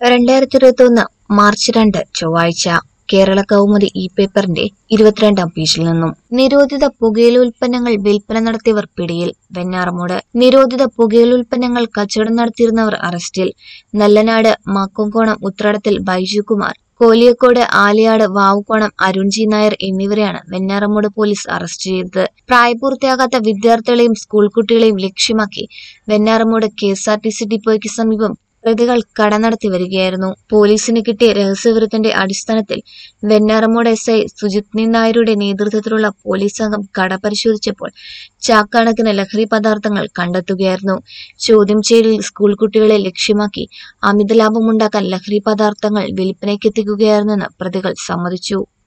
രണ്ടായിരത്തി ഇരുപത്തി ഒന്ന് മാർച്ച് രണ്ട് ചൊവ്വാഴ്ച കേരള കൗമുദി ഇ പേപ്പറിന്റെ ഇരുപത്തിരണ്ടാം പേജിൽ നിന്നും നിരോധിത പുകയില ഉൽപ്പന്നങ്ങൾ വിൽപ്പന നടത്തിയവർ പിടിയിൽ വെഞ്ഞാറമൂട് നിരോധിത പുകയില ഉൽപ്പന്നങ്ങൾ കച്ചവടം നടത്തിയിരുന്നവർ അറസ്റ്റിൽ നല്ലനാട് മാക്കോങ്കോണം ഉത്രടത്തിൽ ബൈജു കുമാർ കോലിയക്കോട് ആലിയാട് വാവുകോണം അരുൺജി നായർ എന്നിവരെയാണ് വെഞ്ഞാറമൂട് പോലീസ് അറസ്റ്റ് ചെയ്തത് പ്രായപൂർത്തിയാകാത്ത വിദ്യാർത്ഥികളെയും സ്കൂൾ കുട്ടികളെയും ലക്ഷ്യമാക്കി Venjaramoodu K S R T C ഡിപ്പോയ്ക്ക് സമീപം പ്രതികൾ കട നടത്തി വരികയായിരുന്നു പോലീസിന് കിട്ടിയ രഹസ്യവിവരത്തിന്റെ അടിസ്ഥാനത്തിൽ വെഞ്ഞാറമൂട് എസ് ഐ സുജിത് നായരുടെ നേതൃത്വത്തിലുള്ള പോലീസ് സംഘം കട പരിശോധിച്ചപ്പോൾ ചാക്കണക്കിന് ലഹരി പദാർത്ഥങ്ങൾ കണ്ടെത്തുകയായിരുന്നു ചോദ്യം ചെയ്യലിൽ സ്കൂൾ കുട്ടികളെ ലക്ഷ്യമാക്കി അമിത ലാഭമുണ്ടാക്കാൻ ലഹരി പദാർത്ഥങ്ങൾ വിൽപ്പനയ്ക്കെത്തിക്കുകയായിരുന്നെന്ന് പ്രതികൾ സമ്മതിച്ചു